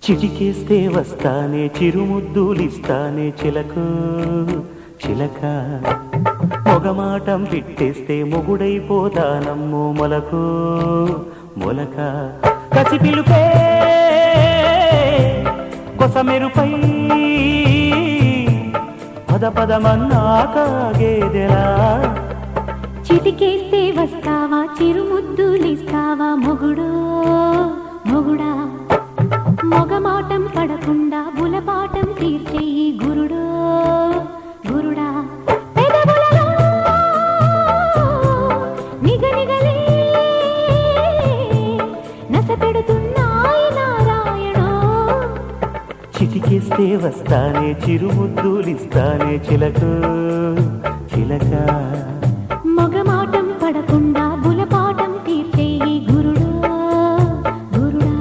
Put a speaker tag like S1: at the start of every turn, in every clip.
S1: చిటికేస్తే వస్తానే చిరుముద్దులిస్తానే చిలకు చిలక మొగమాటం పిట్టేస్తే మొగుడైపోతానమ్ము మొలకు మొలక కసి పిలుపే కొసమెరుపై పద పదమన్నాక గేదెలా
S2: చిటికేస్తే వస్తావా చిరుముద్దులిస్తావా మొగుడు మొగుడా మొగమాటం పడకుండా బులపాటం తీర్చేయి గురుడు గురుడా పెదవులలో నిగనిగలే నసపెడుతున్నాయి నారాయణో
S1: చిటికేస్తే వస్తానే చిరుముద్దులిస్తానే చిలకు చిలక
S2: మొగమాటం పడకుండా బులపాటం తీర్చేయి గురుడు గురుడా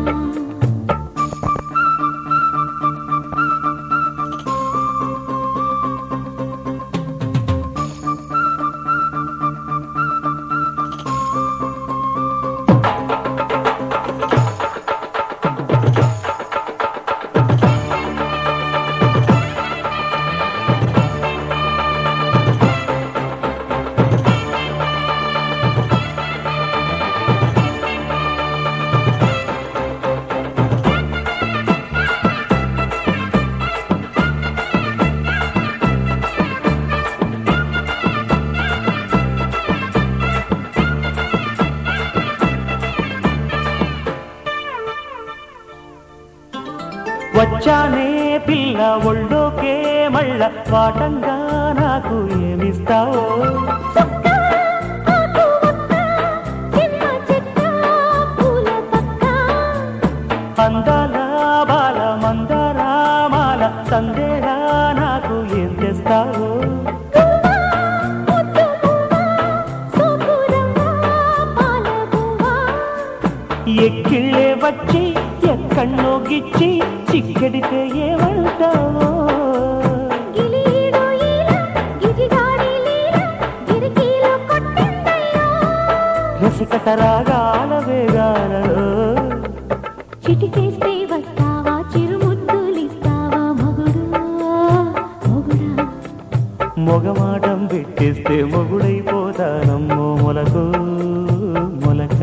S1: వచ్చానే పిల్ల ఒళ్ళోకే మళ్ళ వాటంగా నాకు ఏమిస్తావో
S2: చుక్క, ఆకు ఒక్క, చిన్న చెక్క, పూల పక్క.
S1: అందాల బాల మందార మాల సందేలా నాకు ఏం తెస్తావో
S2: గువ్వ, ముద్దు గువ్వ, సోకు రవ్వ, పాల గువ్వ.
S1: ఎక్కిళ్ళే వచ్చి ఎక్కడో గిచ్చి చిక్కడితే ఏమంటావో
S2: గిలీడు ఈల, గిజిగాడి లీల, గిరికీలు కొట్టిందయ్యో.
S1: రసికత రాగాల వేగాలలో
S2: చిటికేస్తే వస్తావా చిరుముద్దులిస్తావా మొగుడు మొగుడా
S1: మొగమాటం పెట్టేస్తే మొగుడైపోతానమ్మో మొలకు మొలక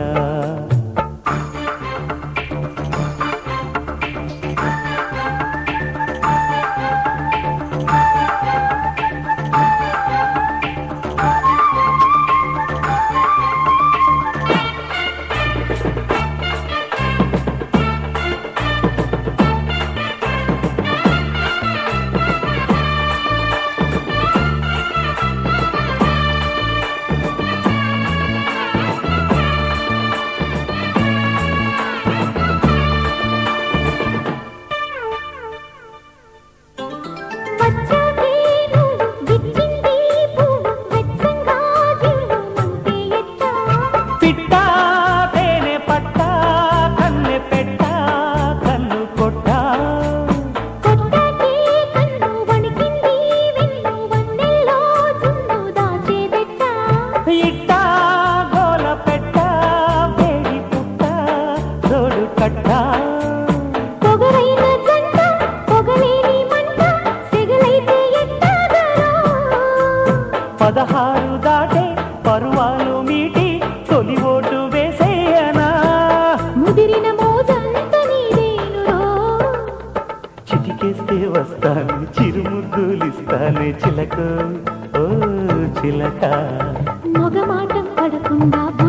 S2: వచ్చాకే నువ్వు విచ్చింది పువ్వు వెచ్చంగా జివ్వు మంటే ఎట్టా
S1: పిట్ట తేనె పట్ట కన్నె పెట్ట కన్ను కొట్ట
S2: కొట్టాకే కన్ను వణికింది వెన్ను వన్నెల్లో జున్ను దాచేదెట్టా
S1: ఇట్ట గోల పెట్ట వేడి పుట్ట తోడు కట్ట
S2: పొగరైన జంట పొగలేని మంట సెగలైతే ఎట్టాగరా
S1: పదహారు దాటే పరువాలు మీటి తొలి ఓటు వేసేయనా
S2: ముదిరిన మోజంత నీదేనురో
S1: చిటికేస్తే వస్తాను చిరుముద్దులిస్తాను చిలక ఓ చిలక
S2: మొగమాటం పడకుండా